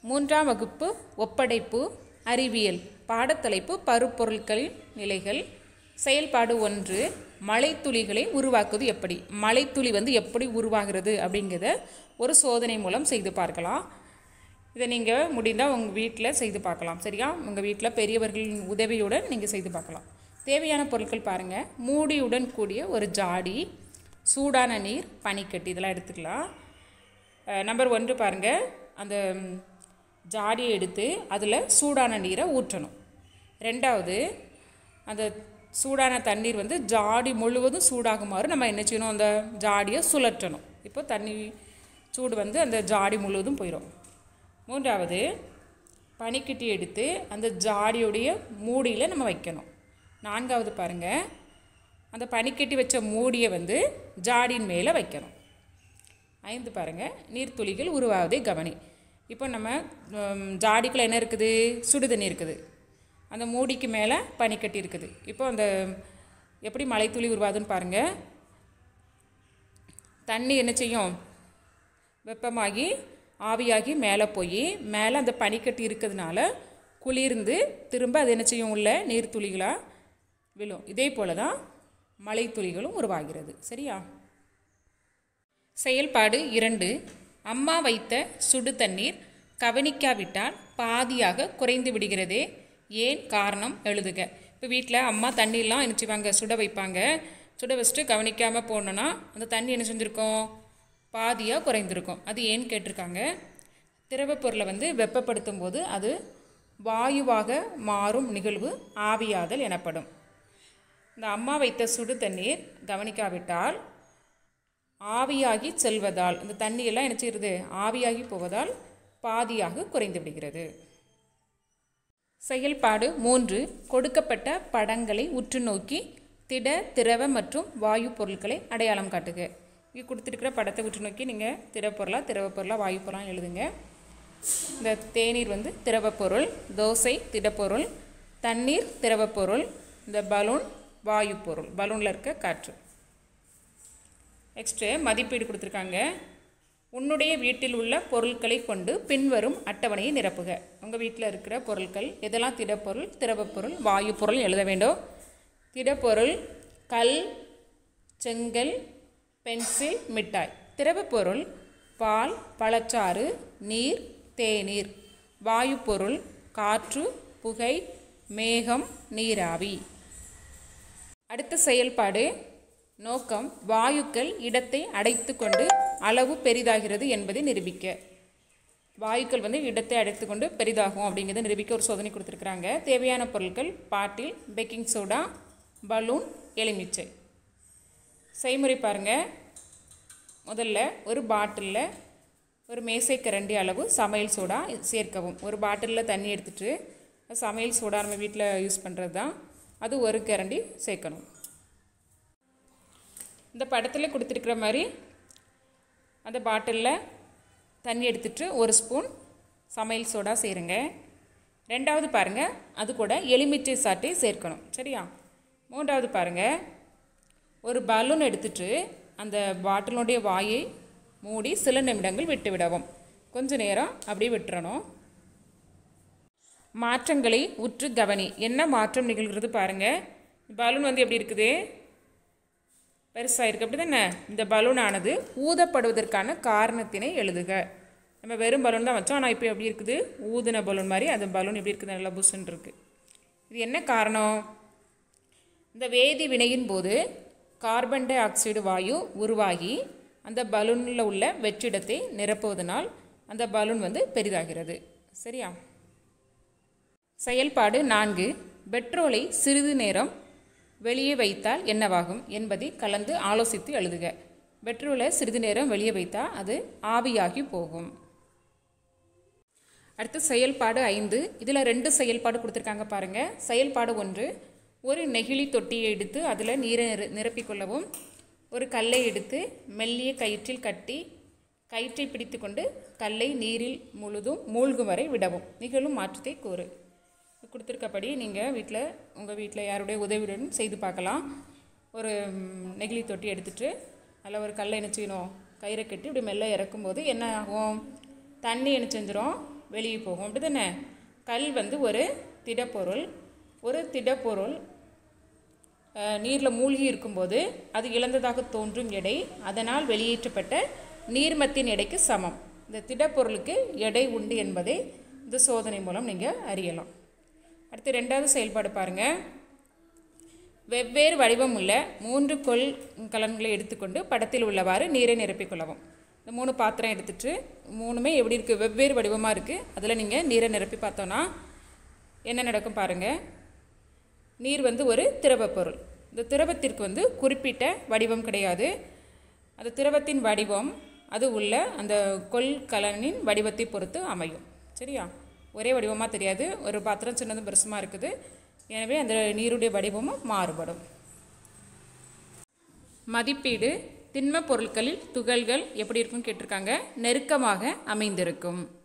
மூன்றாம் வகுப்பு ஒப்படைப்பு அறிவியல் பாடத்தலைப்பு பருப்பொருட்களின் நிலைகள் செயல்பாடு ஒன்று மழைத்துளிகளை உருவாக்குவது எப்படி மழைத்துளி வந்து எப்படி உருவாகிறது அப்படிங்கிறத ஒரு சோதனை மூலம் செய்து பார்க்கலாம் இதை நீங்கள் முடிந்தால் உங்கள் வீட்டில் செய்து பார்க்கலாம் சரியா உங்கள் வீட்டில் பெரியவர்களின் உதவியுடன் நீங்கள் செய்து பார்க்கலாம் தேவையான பொருட்கள் பாருங்கள் மூடியுடன் கூடிய ஒரு ஜாடி சூடான நீர் பனிக்கட்டி இதெல்லாம் எடுத்துக்கலாம் அஹ், நம்பர் ஒன்று பாருங்கள் அந்த ம், ஜாடியை எடுத்து அதில் சூடான நீரை ஊற்றணும் ரெண்டாவது அந்த சூடான தண்ணீர் வந்து ஜாடி முழுவதும் சூடாகுமாறு நம்ம என்ன செய்யணும் அந்த ஜாடியை சுழற்றணும் இப்போ தண்ணி சூடு வந்து அந்த ஜாடி முழுவதும் போயிடும் மூன்றாவது பனிக்கட்டி எடுத்து அந்த ஜாடியுடைய மூடியில் நம்ம வைக்கணும் நான்காவது பாருங்கள் அந்த பனிக்கட்டி வச்ச மூடியை வந்து ஜாடியின் மேலே வைக்கணும் ஐந்து பாருங்கள் நீர்த்துளிகள் உருவாவதை கவனி இப்போ நம்ம ம், ஜாடிக்குள்ள என்ன இருக்குது சுடு தண்ணி இருக்குது அந்த மூடிக்கு மேலே பனிக்கட்டி இருக்குது இப்போ அந்த எப்படி மழைத்துளி உருவாதுன்னு பாருங்கள் தண்ணி என்ன செய்யும் வெப்பமாகி ஆவியாகி மேலே போய் மேலே அந்த பனிக்கட்டி இருக்கிறதுனால குளிர்ந்து திரும்ப அது என்ன செய்யும் உள்ள நீர்த்துளிகளாக விழும் இதே போல தான் மழைத்துளிகளும் உருவாகிறது சரியா செயல்பாடு இரண்டு அம்மா வைத்த சுடு தண்ணீர் கவனிக்காவிட்டால் பாதியாக குறைந்து விடுகிறதே ஏன் காரணம் எழுதுக இப்போ வீட்டில் அம்மா தண்ணியெலாம் என்ன செய்வாங்க சுட வைப்பாங்க சுட வச்சுட்டு கவனிக்காமல் போனோன்னா அந்த தண்ணி என்ன செஞ்சுருக்கோம் பாதியாக குறைந்திருக்கும் அது ஏன்னு கேட்டிருக்காங்க திரவப் பொருளை வந்து வெப்பப்படுத்தும் போது அது வாயுவாக மாறும் நிகழ்வு ஆவியாதல் எனப்படும் இந்த அம்மா வைத்த சுடு தண்ணீர் கவனிக்காவிட்டால் ஆவியாகி செல்வதால் இந்த தண்ணியெல்லாம் என்ன செய்யுது ஆவியாகி போவதால் பாதியாக குறைந்து விடுகிறது செயல்பாடு மூன்று கொடுக்கப்பட்ட படங்களை உற்று நோக்கி திட திரவ மற்றும் வாயு பொருட்களை அடையாளம் காட்டுக இங்கே கொடுத்துருக்கிற படத்தை உற்று நோக்கி நீங்கள் திடப்பொருளாக திரவ பொருளாக வாயு பொருளாக எழுதுங்க இந்த தேநீர் வந்து திரவப் பொருள் தோசை திடப்பொருள் தண்ணீர் திரவப் பொருள் இந்த பலூன் வாயு பொருள் பலூனில் இருக்க காற்று நெக்ஸ்ட்டு மதிப்பீடு கொடுத்துருக்காங்க உன்னுடைய வீட்டில் உள்ள பொருட்களை கொண்டு பின்வரும் அட்டவணையை நிரப்புக உங்கள் வீட்டில் இருக்கிற பொருட்கள் எதெல்லாம் திடப்பொருள் திரவப் பொருள் வாயு பொருள் எழுத வேண்டும் திடப்பொருள் கல் செங்கல் பென்சில் மிட்டாய் திரவப் பொருள் பால் பழச்சாறு நீர் தேநீர் வாயு பொருள் காற்று புகை மேகம் நீராவி அடுத்த செயல்பாடு நோக்கம் வாயுக்கள் இடத்தை அடைத்து கொண்டு அளவு பெரிதாகிறது என்பதை நிரூபிக்க வாயுக்கள் வந்து இடத்தை அடைத்து கொண்டு பெரிதாகும் அப்படிங்கிறத நிரூபிக்க ஒரு சோதனை கொடுத்துருக்குறாங்க தேவையான பொருட்கள் பாட்டில் பேக்கிங் சோடா பலூன் எலுமிச்சை செய்முறை பாருங்கள் முதல்ல ஒரு பாட்டிலில் ஒரு மேசை கரண்டி அளவு சமையல் சோடா சேர்க்கவும் ஒரு பாட்டிலில் தண்ணி எடுத்துட்டு சமையல் சோடா நம்ம வீட்டில் யூஸ் பண்ணுறது தான் அது ஒரு கரண்டி சேர்க்கணும் இந்த படத்தில் கொடுத்துருக்குற மாதிரி அந்த பாட்டிலில் தண்ணி எடுத்துட்டு ஒரு ஸ்பூன் சமையல் சோடா சேருங்க ரெண்டாவது பாருங்கள் அது கூட எலுமிச்சை சாட்டை சேர்க்கணும் சரியா மூன்றாவது பாருங்கள் ஒரு பலூன் எடுத்துட்டு அந்த பாட்டிலுடைய வாயை மூடி சில நிமிடங்கள் விட்டு விடவும் கொஞ்ச நேரம் அப்படியே விட்டுறணும் மாற்றங்களை உற்று கவனி என்ன மாற்றம் நிகழ்கிறது பாருங்க பலூன் வந்து எப்படி இருக்குது பெருசாக இருக்குது அப்படி தானே இந்த பலூனானது ஊதப்படுவதற்கான காரணத்தினை எழுதுக நம்ம வெறும் பலூன் தான் வச்சோம் ஆனால் இப்போ எப்படி இருக்குது ஊதின பலூன் மாதிரி அந்த பலூன் எப்படி இருக்குது நல்லா புஷ்ஷுன்னு இருக்குது இது என்ன காரணம் இந்த வேதி வினையின் போது கார்பன் டை ஆக்சைடு வாயு உருவாகி அந்த பலூனில் உள்ள வெற்றிடத்தை நிரப்புவதனால் அந்த பலூன் வந்து பெரிதாகிறது சரியா செயல்பாடு நான்கு பெட்ரோலை சிறிது நேரம் வெளியே வைத்தால் என்னவாகும் என்பதை கலந்து ஆலோசித்து எழுதுக பெட்ரோலை சிறிது நேரம் வெளியே வைத்தால் அது ஆவியாகி போகும் அடுத்து செயல்பாடு ஐந்து இதில் ரெண்டு செயல்பாடு கொடுத்துருக்காங்க பாருங்கள் செயல்பாடு ஒன்று ஒரு நெகிழி தொட்டியை எடுத்து அதில் நீரை நிர நிரப்பிக்கொள்ளவும் ஒரு கல்லை எடுத்து மெல்லிய கயிற்றில் கட்டி கயிற்றை பிடித்து கொண்டு கல்லை நீரில் முழுதும் மூழ்கும் வரை விடவும் நிகழும் மாற்றத்தை கூறு கொடுத்துருக்கப்படி நீங்கள் வீட்டில் உங்கள் வீட்டில் யாருடைய உதவியுடன் செய்து பார்க்கலாம் ஒரு ம், நெகிழி தொட்டி எடுத்துட்டு அதில் ஒரு கல்லை என்ன செய்யணும் கயிறை கட்டி இப்படி மெல்ல இறக்கும்போது என்ன ஆகும் தண்ணி என்ன செஞ்சிரும் வெளியே போகும் அப்படி தானே கல் வந்து ஒரு திடப்பொருள் ஒரு திடப்பொருள் நீரில் மூழ்கி இருக்கும்போது அது இழந்ததாக தோன்றும் எடை அதனால் வெளியேற்றப்பட்ட நீர்மத்தின் எடைக்கு சமம் இந்த திடப்பொருளுக்கு எடை உண்டு என்பதை இந்த சோதனை மூலம் நீங்கள் அறியலாம் அடுத்து ரெண்டாவது செயல்பாடு பாருங்கள் வெவ்வேறு வடிவம் உள்ள மூன்று கொள் கலன்களை எடுத்துக்கொண்டு படத்தில் உள்ளவாறு நீரை நிரப்பிக் கொள்ளவும் இந்த மூணு பாத்திரம் எடுத்துட்டு மூணுமே எப்படி இருக்குது வெவ்வேறு வடிவமாக இருக்குது அதில் நீங்கள் நீரை நிரப்பி பார்த்தோன்னா என்ன நடக்கும் பாருங்கள் நீர் வந்து ஒரு திரவப் பொருள் இந்த திரவத்திற்கு வந்து குறிப்பிட்ட வடிவம் கிடையாது அந்த திரவத்தின் வடிவம் அது உள்ள அந்த கொள் கலனின் வடிவத்தை பொறுத்து அமையும் சரியா ஒரே வடிவமாக தெரியாது ஒரு பாத்திரம் சின்னதும் பெருசுமாக இருக்குது எனவே அந்த நீருடைய வடிவமும் மாறுபடும் மதிப்பீடு திண்ம பொருட்களில் துகள்கள் எப்படி இருக்கும்னு கேட்டிருக்காங்க நெருக்கமாக அமைந்திருக்கும்